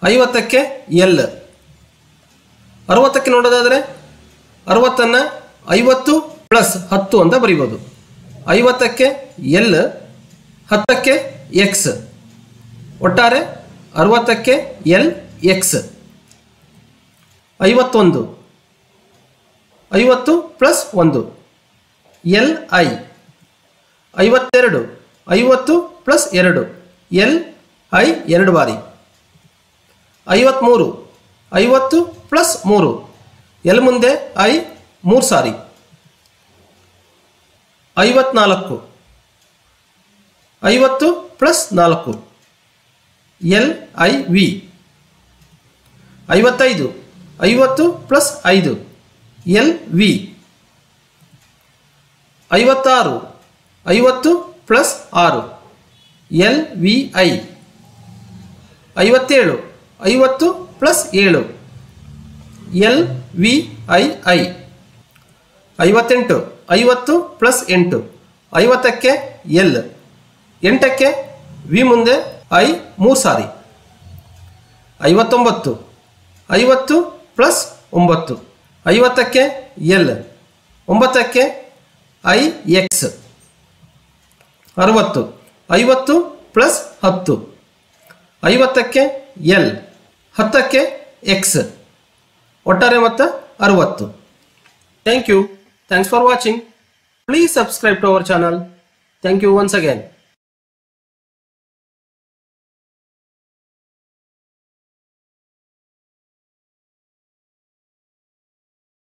ಐವತ್ತಕ್ಕೆ ಎಲ್ ಅರವತ್ತಕ್ಕೆ ನೋಡೋದಾದರೆ ಅರವತ್ತನ್ನು ಐವತ್ತು ಪ್ಲಸ್ ಹತ್ತು ಅಂತ ಬರಿಬೋದು ಐವತ್ತಕ್ಕೆ ಎಲ್ ಹತ್ತಕ್ಕೆ ಎಕ್ಸ್ ಒಟ್ಟಾರೆ ಅರವತ್ತಕ್ಕೆ ಎಲ್ ಎಕ್ಸ್ ಐವತ್ತೊಂದು ಐವತ್ತು ಪ್ಲಸ್ ಒಂದು ಎಲ್ ಐ ಐವತ್ತೆರಡು ಐವತ್ತು ಪ್ಲಸ್ ಎರಡು ಎಲ್ ಐ ಎರಡು ಬಾರಿ ಐವತ್ತ್ಮೂರು ಐವತ್ತು ಪ್ಲಸ್ ಮೂರು ಎಲ್ ಮುಂದೆ ಐ ಮೂರು ಸಾರಿ ಐವತ್ನಾಲ್ಕು ಐವತ್ತು ಪ್ಲಸ್ ನಾಲ್ಕು ಎಲ್ ಐ ವಿ ಐವತ್ತೈದು ಐವತ್ತು ಪ್ಲಸ್ ಐದು ಎಲ್ ವಿ ಐವತ್ತಾರು ಐವತ್ತು ಪ್ಲಸ್ ಆರು ಎಲ್ ವಿ ಐ ಐವತ್ತೇಳು ಐವತ್ತು ಪ್ಲಸ್ ಏಳು ಎಲ್ ವಿ ಐ ಐ ಐವತ್ತೆಂಟು ಐವತ್ತು ಪ್ಲಸ್ ಎಂಟು ಐವತ್ತಕ್ಕೆ ಎಲ್ ಎಂಟಕ್ಕೆ ವಿ ಮುಂದೆ ಐ ಮೂರು ಸಾರಿ ಐವತ್ತೊಂಬತ್ತು ಐವತ್ತು ಪ್ಲಸ್ ಒಂಬತ್ತು ಐವತ್ತಕ್ಕೆ ಎಲ್ ಒಂಬತ್ತಕ್ಕೆ ಐ ಎಕ್ಸ್ ಅರವತ್ತು ಐವತ್ತು ಪ್ಲಸ್ ಹತ್ತು ಐವತ್ತಕ್ಕೆ ಎಲ್ ಹತ್ತಕ್ಕೆ ಎಕ್ಸ್ ಒಟ್ಟಾರೆ ಮೊತ್ತ ಅರವತ್ತು thank you thanks for watching please subscribe to our channel thank you once again